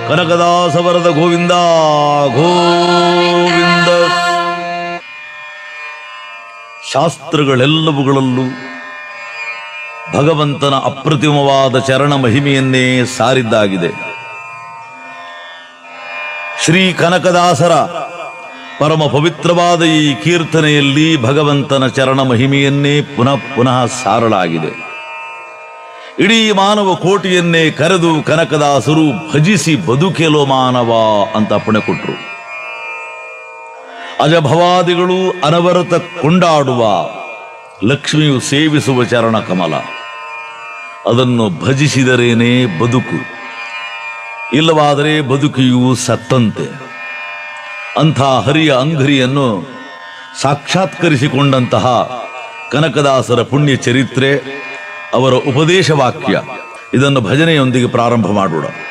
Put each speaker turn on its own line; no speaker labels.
ಕನಕದಾಸವರದ ಗೋವಿಂದ ಗೋವಿಂದ ಶಾಸ್ತ್ರಗಳೆಲ್ಲವುಗಳಲ್ಲೂ ಭಗವಂತನ ಅಪ್ರತಿಮವಾದ ಚರಣ ಮಹಿಮೆಯನ್ನೇ ಸಾರಿದ್ದಾಗಿದೆ ಶ್ರೀ ಕನಕದಾಸರ ಪರಮ ಪವಿತ್ರವಾದ ಈ ಕೀರ್ತನೆಯಲ್ಲಿ ಭಗವಂತನ ಚರಣ ಮಹಿಮೆಯನ್ನೇ ಪುನಃ ಪುನಃ ಸಾರಲಾಗಿದೆ ಇಡೀ ಮಾನವ ಕೋಟಿಯನ್ನೇ ಕರೆದು ಕನಕದಾಸರು ಭಜಿಸಿ ಬದುಕೆಲೋ ಮಾನವ ಅಂತ ಅಪ್ಪಣೆ ಕೊಟ್ಟರು ಅಜಭವಾದಿಗಳು ಅನವರತ ಕೊಂಡಾಡುವ ಲಕ್ಷ್ಮಿಯು ಸೇವಿಸುವ ಚರಣ ಕಮಲ ಅದನ್ನು ಭಜಿಸಿದರೇನೇ ಬದುಕು ಇಲ್ಲವಾದರೆ ಬದುಕಿಯು ಸತ್ತಂತೆ ಅಂಥ ಹರಿಯ ಅಂಗರಿಯನ್ನು ಸಾಕ್ಷಾತ್ಕರಿಸಿಕೊಂಡಂತಹ ಕನಕದಾಸರ ಪುಣ್ಯ ಚರಿತ್ರೆ ಅವರ ಉಪದೇಶ ವಾಕ್ಯ ಇದನ್ನು ಭಜನೆಯೊಂದಿಗೆ ಪ್ರಾರಂಭ ಮಾಡೋಣ